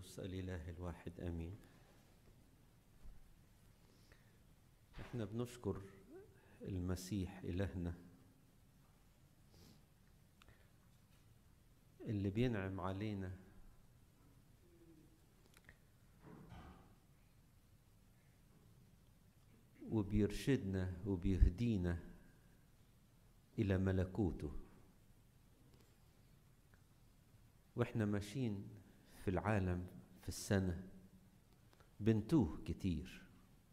القدس الإله الواحد آمين احنا بنشكر المسيح إلهنا اللي بينعم علينا وبيرشدنا وبيهدينا إلى ملكوته واحنا ماشيين في العالم في السنة بنتوه كتير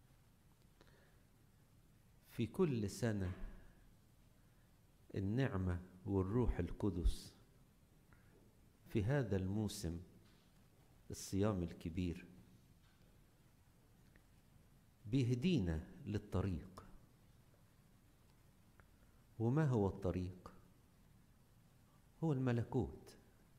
في كل سنة النعمة والروح القدس في هذا الموسم الصيام الكبير بيهدينا للطريق وما هو الطريق هو الملكوت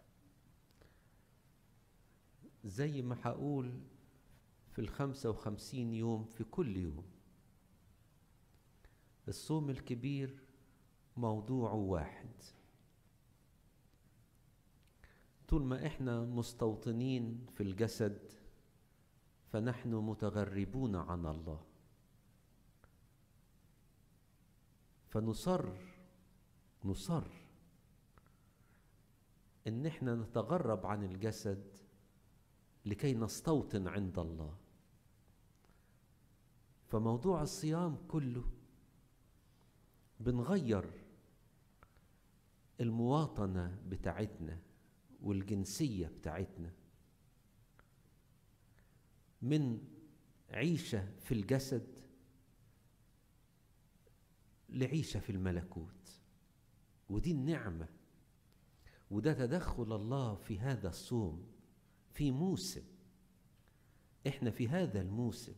زي ما هقول في الخمسة وخمسين يوم في كل يوم الصوم الكبير موضوعه واحد طول ما احنا مستوطنين في الجسد فنحن متغربون عن الله فنصر نصر ان احنا نتغرب عن الجسد لكي نستوطن عند الله فموضوع الصيام كله بنغير المواطنة بتاعتنا والجنسية بتاعتنا من عيشة في الجسد لعيشة في الملكوت ودي النعمة وده تدخل الله في هذا الصوم في موسم احنا في هذا الموسم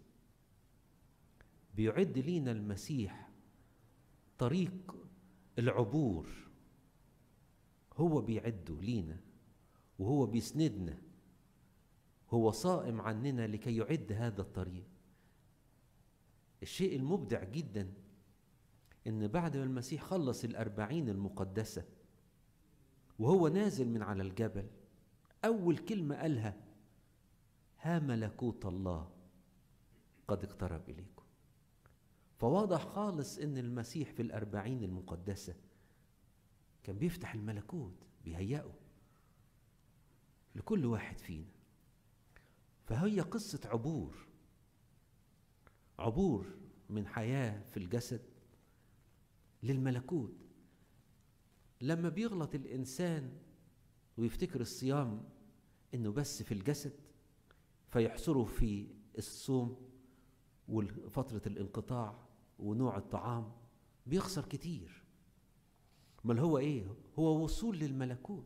بيعد لينا المسيح طريق العبور هو بيعده لينا وهو بيسندنا هو صائم عننا لكي يعد هذا الطريق الشيء المبدع جدا ان بعد ما المسيح خلص الاربعين المقدسة وهو نازل من على الجبل اول كلمة قالها ها ملكوت الله قد اقترب اليكم فواضح خالص ان المسيح في الاربعين المقدسة كان بيفتح الملكوت بيهيئه لكل واحد فينا فهي قصة عبور عبور من حياة في الجسد للملكوت لما بيغلط الإنسان ويفتكر الصيام إنه بس في الجسد فيحصره في الصوم وفترة الانقطاع ونوع الطعام بيخسر كتير بل هو ايه هو وصول للملكوت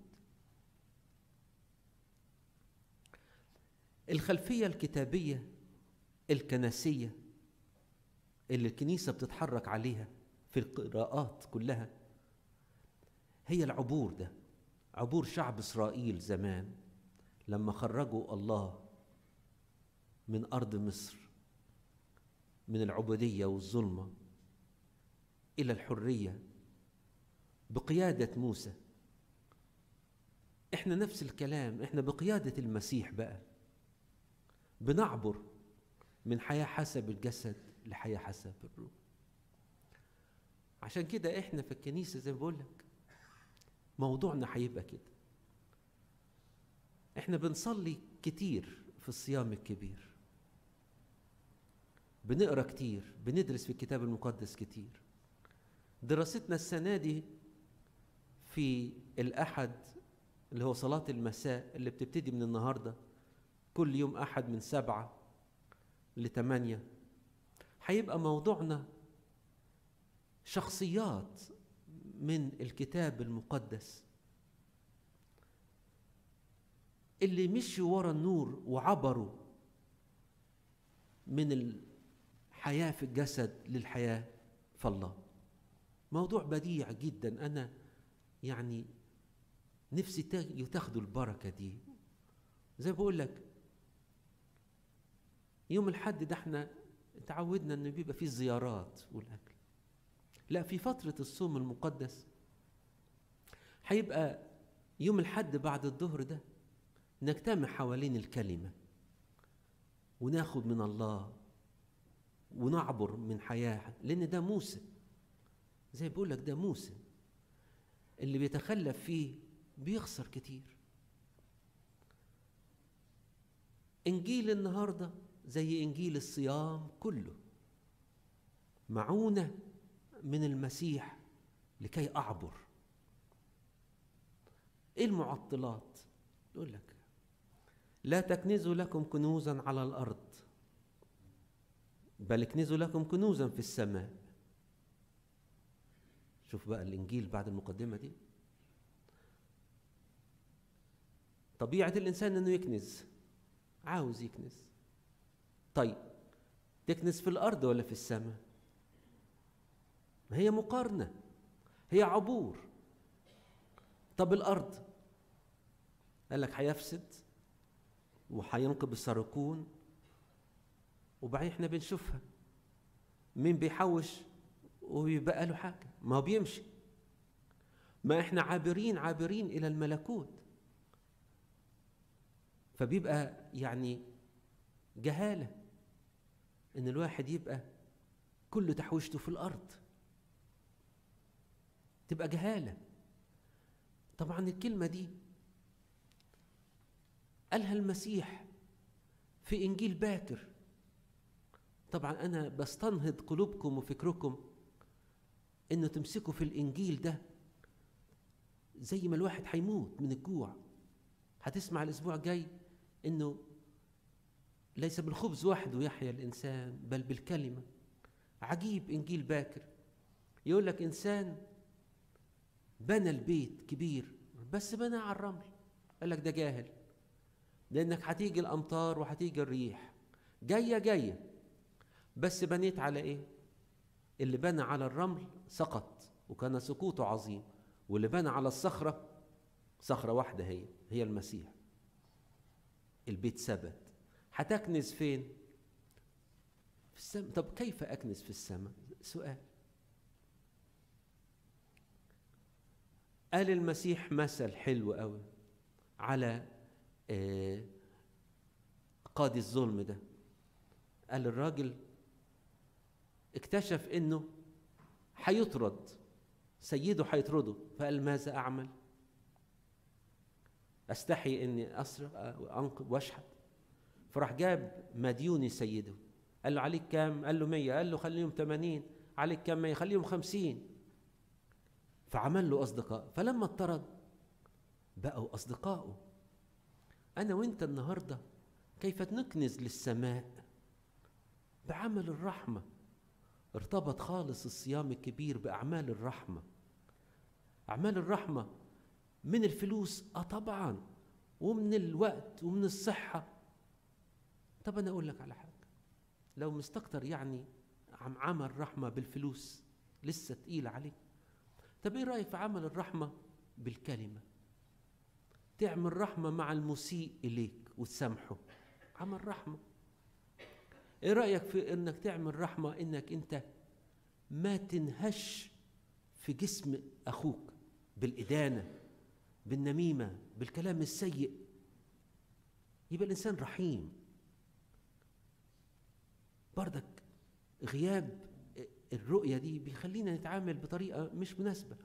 الخلفية الكتابية الكنسية اللي الكنيسة بتتحرك عليها في القراءات كلها هي العبور ده عبور شعب إسرائيل زمان لما خرجوا الله من أرض مصر من العبودية والظلمة إلى الحرية بقيادة موسى احنا نفس الكلام احنا بقيادة المسيح بقى بنعبر من حياة حسب الجسد لحياة حسب الروح عشان كده احنا في الكنيسة زي ما بقول لك موضوعنا هيبقى كده احنا بنصلي كتير في الصيام الكبير بنقرا كتير بندرس في الكتاب المقدس كتير دراستنا السنة دي في الأحد اللي هو صلاة المساء اللي بتبتدي من النهاردة كل يوم أحد من سبعة لثمانية هيبقى موضوعنا شخصيات من الكتاب المقدس اللي مشوا ورا النور وعبروا من الحياة في الجسد للحياة في الله موضوع بديع جدا أنا يعني نفسي تاخدوا البركة دي زي بقول لك يوم الحد ده احنا تعودنا انه بيبقى فيه الزيارات والاكل لا في فترة الصوم المقدس هيبقى يوم الحد بعد الظهر ده نجتمع حوالين الكلمة وناخد من الله ونعبر من حياة لأن ده موسم زي بقول لك ده موسم اللي بيتخلف فيه بيخسر كتير إنجيل النهاردة زي إنجيل الصيام كله معونة من المسيح لكي أعبر إيه المعطلات؟ يقول لك لا تكنزوا لكم كنوزا على الأرض بل اكنزوا لكم كنوزا في السماء شوف بقى الإنجيل بعد المقدمة دي طبيعة الإنسان إنه يكنز عاوز يكنز طيب تكنز في الأرض ولا في السماء ما هي مقارنة هي عبور طب الأرض قال لك هيفسد وهينقب السرقون وبعدين احنا بنشوفها مين بيحوش ويبقى له حاجة ما هو بيمشي ما احنا عابرين عابرين إلى الملكوت فبيبقى يعني جهالة إن الواحد يبقى كل تحويشته في الأرض تبقى جهالة طبعا الكلمة دي قالها المسيح في إنجيل باكر طبعا أنا بستنهض قلوبكم وفكركم إنه تمسكوا في الإنجيل ده زي ما الواحد هيموت من الجوع هتسمع الأسبوع الجاي إنه ليس بالخبز وحده يحيا الإنسان بل بالكلمة عجيب إنجيل باكر يقول لك إنسان بنى البيت كبير بس بنى على الرمل قال لك ده جاهل لأنك هتيجي الأمطار وهتيجي الريح جاية جاية بس بنيت على إيه؟ اللي بنى على الرمل سقط وكان سقوطه عظيم واللي بنى على الصخرة صخرة واحدة هي هي المسيح البيت ثبت هتكنز فين؟ في السماء طب كيف أكنز في السماء؟ سؤال قال المسيح مثل حلو قوي على آه قاضي الظلم ده قال الراجل اكتشف انه هيطرد سيده هيطرده فقال ماذا اعمل استحي اني اسرق وانقذ واشحت فراح جاب مديوني سيده قال له عليك كام قال له مية قال له خليهم تمانين عليك كام مية خليهم خمسين فعمل له أصدقاء فلما اطرد بقوا أصدقائه أنا وأنت النهاردة كيف نكنز للسماء بعمل الرحمة ارتبط خالص الصيام الكبير بأعمال الرحمة أعمال الرحمة من الفلوس آه طبعا ومن الوقت ومن الصحة طب أنا أقول لك على حاجة لو مستكتر يعني عم عمل رحمة بالفلوس لسه تقيل عليك طب ايه رايك في عمل الرحمه بالكلمه تعمل رحمه مع المسيء اليك وتسامحه عمل رحمه ايه رايك في انك تعمل رحمه انك انت ما تنهش في جسم اخوك بالادانه بالنميمه بالكلام السيء يبقى الانسان رحيم بردك غياب الرؤية دي بيخلينا نتعامل بطريقة مش مناسبة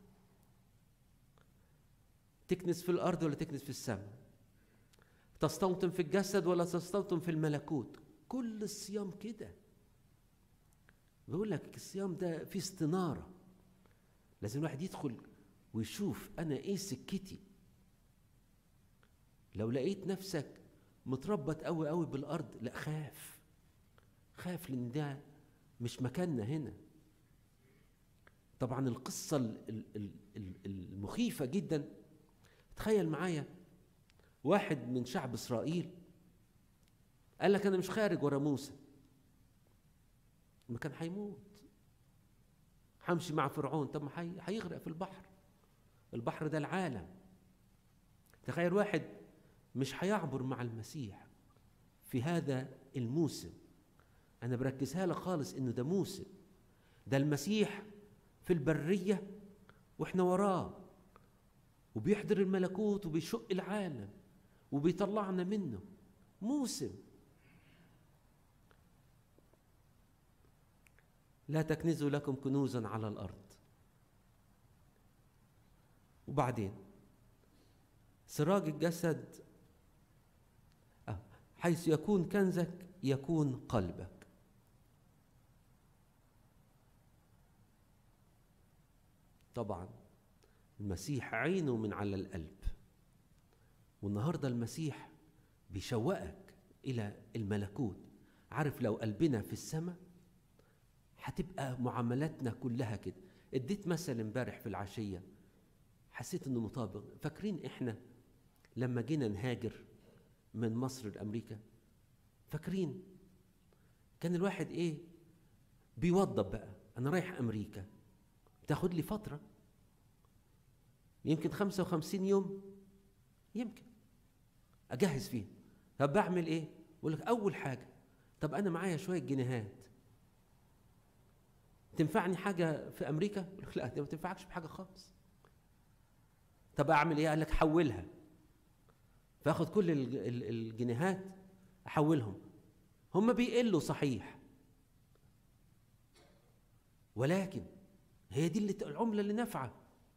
تكنس في الأرض ولا تكنس في السماء تستوطن في الجسد ولا تستوطن في الملكوت كل الصيام كده بقول لك الصيام ده فيه استنارة لازم الواحد يدخل ويشوف أنا إيه سكتي لو لقيت نفسك متربط قوي قوي بالأرض لا خاف خاف لأن ده مش مكاننا هنا طبعا القصة المخيفة جدا تخيل معايا واحد من شعب إسرائيل قال لك أنا مش خارج ورا موسى ما كان هيموت همشي مع فرعون طب ما هيغرق في البحر البحر ده العالم تخيل واحد مش هيعبر مع المسيح في هذا الموسم أنا بركزها لك خالص إنه ده موسم ده المسيح في البرية وإحنا وراه وبيحضر الملكوت وبيشق العالم وبيطلعنا منه موسم لا تكنزوا لكم كنوزا على الارض وبعدين سراج الجسد آه، حيث يكون كنزك يكون قلبك طبعا المسيح عينه من على القلب والنهارده المسيح بيشوقك الى الملكوت عارف لو قلبنا في السماء هتبقى معاملاتنا كلها كده اديت مثل امبارح في العشيه حسيت انه مطابق فاكرين احنا لما جينا نهاجر من مصر لامريكا فاكرين كان الواحد ايه بيوضب بقى انا رايح امريكا تاخد لي فتره يمكن 55 يوم يمكن اجهز فيه طب بعمل ايه يقول لك اول حاجه طب انا معايا شويه جنيهات تنفعني حاجه في امريكا يقول لك لا دي ما تنفعكش بحاجه خالص طب اعمل ايه قال لك حولها فاخد كل الجنيهات احولهم هم بيقلوا صحيح ولكن هي دي اللي العمله اللي نافعه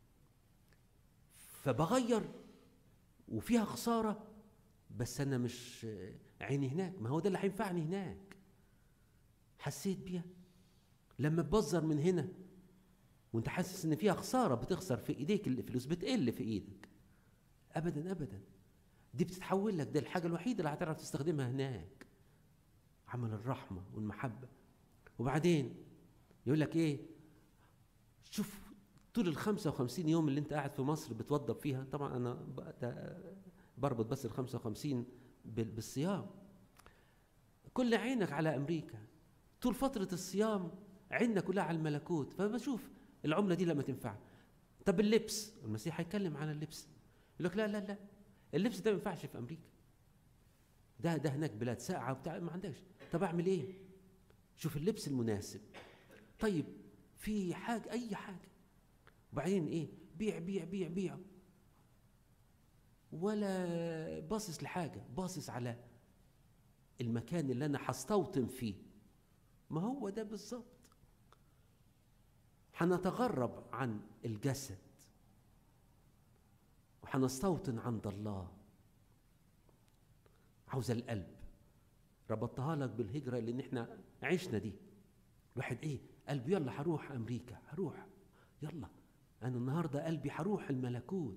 فبغير وفيها خساره بس انا مش عيني هناك ما هو ده اللي هينفعني هناك حسيت بيها لما تبذر من هنا وانت حاسس ان فيها خساره بتخسر في ايديك الفلوس بتقل في ايدك ابدا ابدا دي بتتحول لك ده الحاجه الوحيده اللي هتعرف تستخدمها هناك عمل الرحمه والمحبه وبعدين يقول لك ايه شوف طول ال 55 يوم اللي انت قاعد في مصر بتوضب فيها طبعا انا بربط بس ال 55 بالصيام كل عينك على امريكا طول فتره الصيام عيننا كلها على الملكوت فبشوف العمله دي لما تنفع طب اللبس المسيح هيتكلم عن اللبس يقول لك لا لا لا اللبس ده ما ينفعش في امريكا ده ده هناك بلاد ساقعه وبتاع ما عندكش طب اعمل ايه شوف اللبس المناسب طيب في حاجه اي حاجه وبعدين ايه بيع بيع بيع بيع ولا باصص لحاجه باصص على المكان اللي انا هستوطن فيه ما هو ده بالظبط هنتغرب عن الجسد وهنستوطن عند الله عاوز القلب ربطتها لك بالهجره لان احنا عشنا دي الواحد ايه قلب يلا هروح امريكا هروح يلا انا النهارده قلبي هروح الملكوت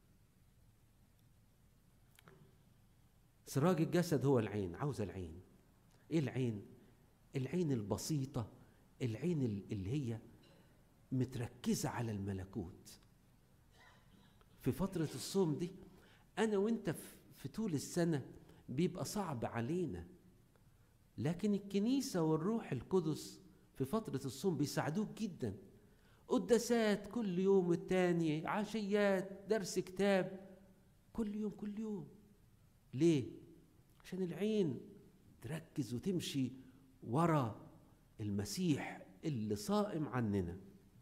سراج الجسد هو العين عاوز العين ايه العين العين البسيطه العين اللي هي متركزه على الملكوت في فتره الصوم دي انا وانت في طول السنه بيبقى صعب علينا لكن الكنيسه والروح القدس في فتره الصوم بيساعدوك جدا قداسات كل يوم والتاني عشيات درس كتاب كل يوم كل يوم ليه عشان العين تركز وتمشي ورا المسيح اللي صائم عننا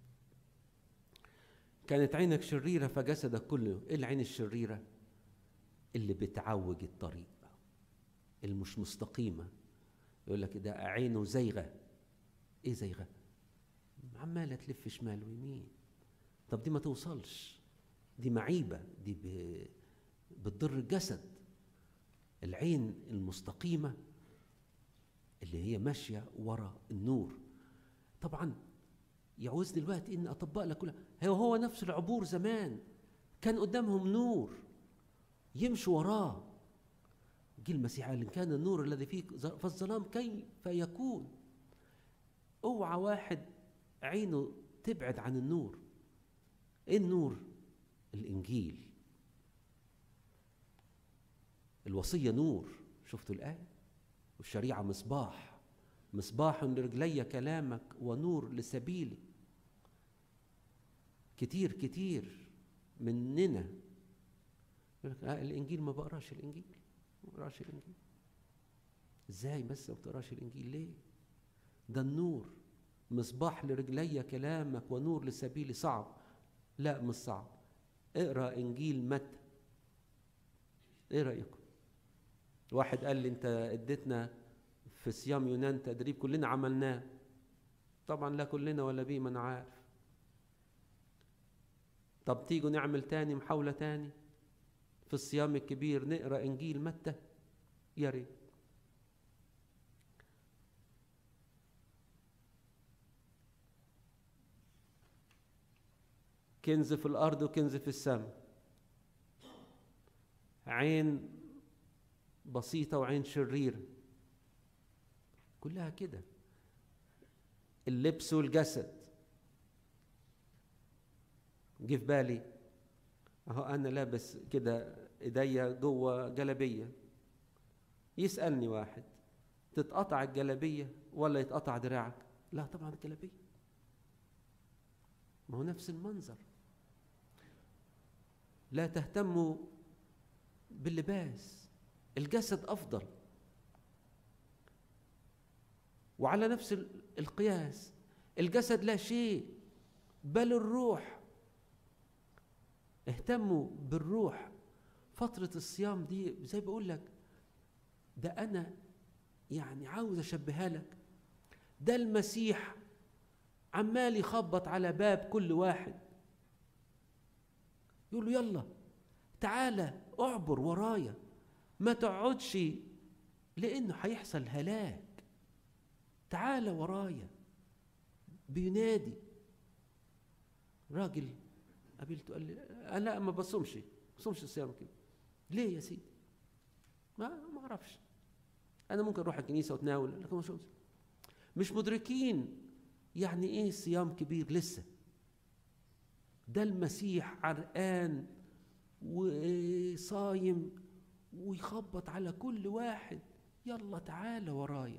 كانت عينك شريرة فجسدك كله ايه العين الشريرة اللي بتعوج الطريق اللي مش مستقيمة يقول لك ده عينه زيغة ايه زيغة عمالة تلف شمال ويمين طب دي ما توصلش دي معيبة دي ب... بتضر الجسد العين المستقيمة اللي هي ماشية ورا النور طبعا يعوز دلوقتي ان اطبق لك كلها هو هو نفس العبور زمان كان قدامهم نور يمشوا وراه جه المسيح قال ان كان النور الذي فيك فالظلام كيف يكون اوعى واحد عينه تبعد عن النور ايه النور الانجيل الوصيه نور شفتوا الايه والشريعه مصباح مصباح لرجلي كلامك ونور لسبيلي كتير كتير مننا يقول لك آه الانجيل ما بقراش الانجيل ما بقراش الانجيل ازاي بس ما بتقراش الانجيل ليه ده النور مصباح لرجلي كلامك ونور لسبيلي صعب لا مش صعب اقرا انجيل متى ايه رايكم واحد قال لي انت اديتنا في صيام يونان تدريب كلنا عملناه طبعا لا كلنا ولا بيه ما انا عارف طب تيجوا نعمل تاني محاولة تاني في الصيام الكبير نقرا انجيل متى يا ريت كنز في الارض وكنز في السماء عين بسيطة وعين شريرة كلها كده اللبس والجسد جه في بالي اهو انا لابس كده ايديا جوه جلبيه يسالني واحد تتقطع الجلبيه ولا يتقطع دراعك لا طبعا الجلبيه ما هو نفس المنظر لا تهتموا باللباس الجسد افضل وعلى نفس القياس الجسد لا شيء بل الروح اهتموا بالروح فترة الصيام دي زي بقول لك ده أنا يعني عاوز أشبهها لك ده المسيح عمال يخبط على باب كل واحد يقول له يلا تعالى اعبر ورايا ما تقعدش لأنه هيحصل هلاك تعالى ورايا بينادي راجل قابلته قال لي انا ما بصومش ما بصومش الصيام كده ليه يا سيدي ما ما اعرفش انا ممكن اروح الكنيسه واتناول لكن ما بصومش مش مدركين يعني ايه صيام كبير لسه ده المسيح عرقان وصايم ويخبط على كل واحد يلا تعالى ورايا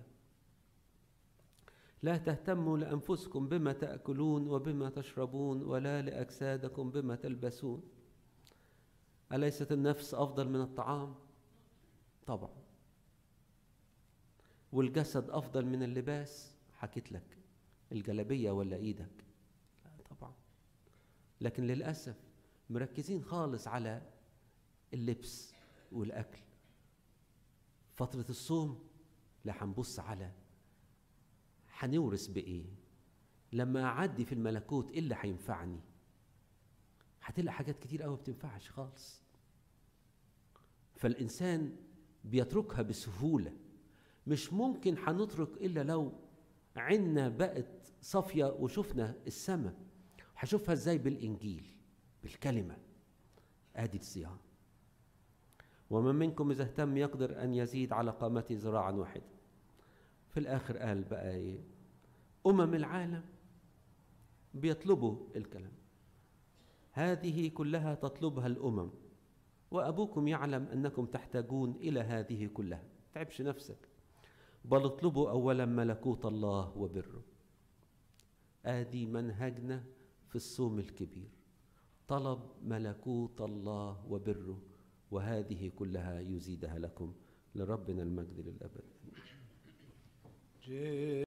لا تهتموا لانفسكم بما تاكلون وبما تشربون ولا لاجسادكم بما تلبسون اليست النفس افضل من الطعام طبعا والجسد افضل من اللباس حكيت لك الجلبيه ولا ايدك لا طبعا لكن للاسف مركزين خالص على اللبس والاكل فتره الصوم لا هنبص على هنورث بايه لما اعدي في الملكوت ايه اللي هينفعني هتلاقي حاجات كتير قوي بتنفعش خالص فالانسان بيتركها بسهوله مش ممكن هنترك الا لو عنا بقت صافيه وشفنا السماء هشوفها ازاي بالانجيل بالكلمه ادي الصيام ومن منكم اذا اهتم يقدر ان يزيد على قامته ذراعا واحده في الآخر قال بقى إيه أمم العالم بيطلبوا الكلام هذه كلها تطلبها الأمم وأبوكم يعلم أنكم تحتاجون إلى هذه كلها تعبش نفسك بل اطلبوا أولا ملكوت الله وبره آدي منهجنا في الصوم الكبير طلب ملكوت الله وبره وهذه كلها يزيدها لكم لربنا المجد للأبد